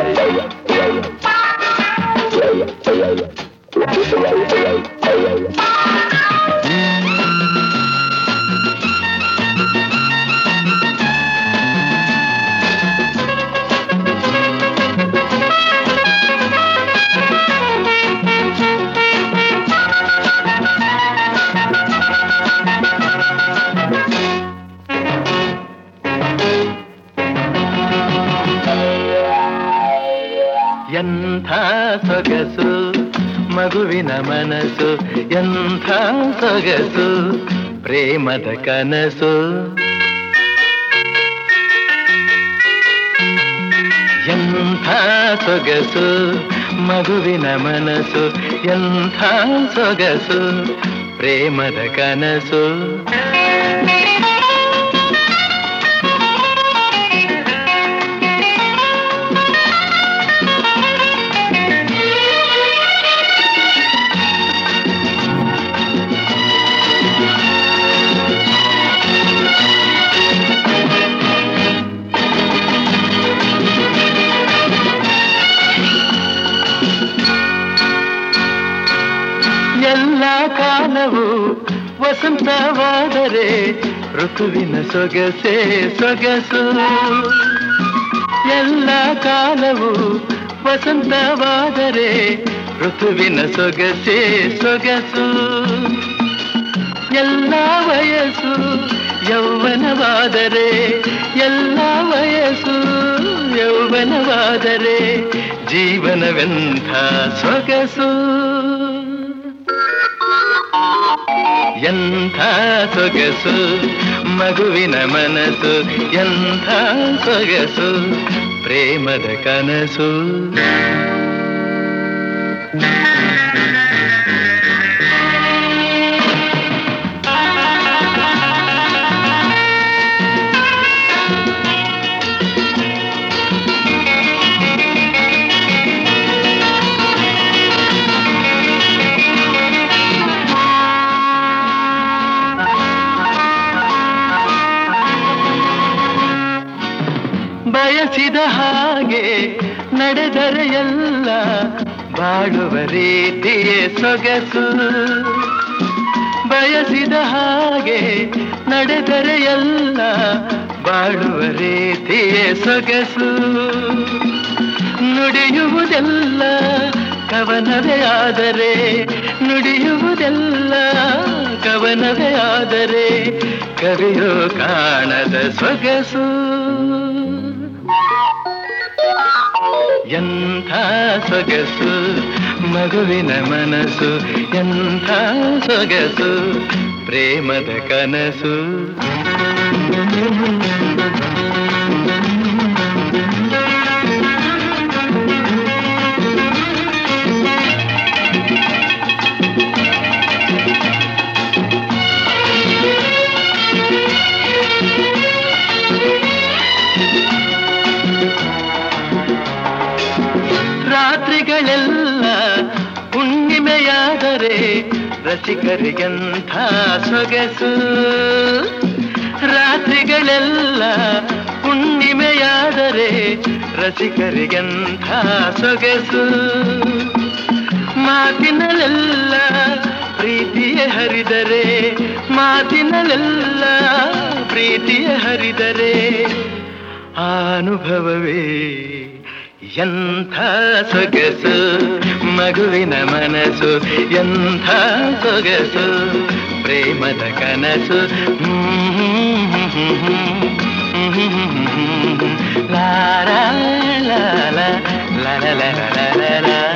ಎಂಥ ಸೊಗಸು ಮಗುವಿನ ಮನಸ್ಸು ಎಂಥ ಸೊಗಸು ಪ್ರೇಮದ ಕನಸು ಎಂಥ ಸೊಗಸು ಮಗುವಿನ ಮನಸ್ಸು ಎಂಥ ಸೊಗಸು ಪ್ರೇಮದ ಕನಸು ಎಲ್ಲ ಕಾಲವು ವಸಂತವಾದರೆ ಋತುವಿನ ಸೊಗಸೆ ಸೊಗಸು ಎಲ್ಲ ಕಾಲವು ವಸಂತವಾದರೆ ಋತುವಿನ ಸೊಗಸೆ ಸೊಗಸು ಎಲ್ಲ ವಯಸ್ಸು ಯೌವನವಾದರೆ ಎಲ್ಲ ವಯಸ್ಸು ಯೌವನವಾದರೆ ಜೀವನವೆಂಥ ಸೊಗಸು ಎಂಥ ಸೊಗಸು ಮಗುವಿನ ಮನಸ್ಸು ಎಂಥ ಸೊಗಸು ಪ್ರೇಮದ ಕನಸು ಬಯಸಿದ ಹಾಗೆ ನಡೆದರೆ ಎಲ್ಲ ಬಾಳುವ ರೀತಿಯೇ ಸೊಗಸು ಬಯಸಿದ ಹಾಗೆ ನಡೆದರೆ ಎಲ್ಲ ಬಾಳುವ ರೀತಿಯೇ ಸೊಗಸು ನುಡಿಯುವುದೆಲ್ಲ ಕವನವೇ ಆದರೆ ನುಡಿಯುವುದೆಲ್ಲ ಕವನವೇ ಆದರೆ ಕವಿಯೋ ಕಾಣದ ಸೊಗಸು ಎಂಥ ಸೊಗಸು ಮಗುವಿನ ಮನಸ್ಸು ಎಂಥ ಸೊಗಸು ಪ್ರೇಮದ ಕನಸು ರಾತ್ರಿಗಳೆಲ್ಲ ಹುಣ್ಣಿಮೆಯಾದರೆ ರಸಿಕರಿಗಂಥ ಸೊಗಸು ರಾತ್ರಿಗಳೆಲ್ಲ ಹುಣ್ಣಿಮೆಯಾದರೆ ರಸಿಕರಿಗಂಥ ಸೊಗಸು ಮಾತಿನಲ್ಲೆಲ್ಲ ಪ್ರೀತಿಯ ಹರಿದರೆ ಮಾತಿನಲ್ಲೆಲ್ಲ ಪ್ರೀತಿಯ ಹರಿದರೆ ಆ ಅನುಭವವೇ ಎಂಥ ಸೊಗಸು ಮಗುವಿನ ಮನಸ್ಸು ಎಂಥ ಸೊಗಸು ಪ್ರೇಮದ ಕನಸು ಲಾರ ಲಾಲ ಲ ಲ ಲ ಲ ಲ ಲ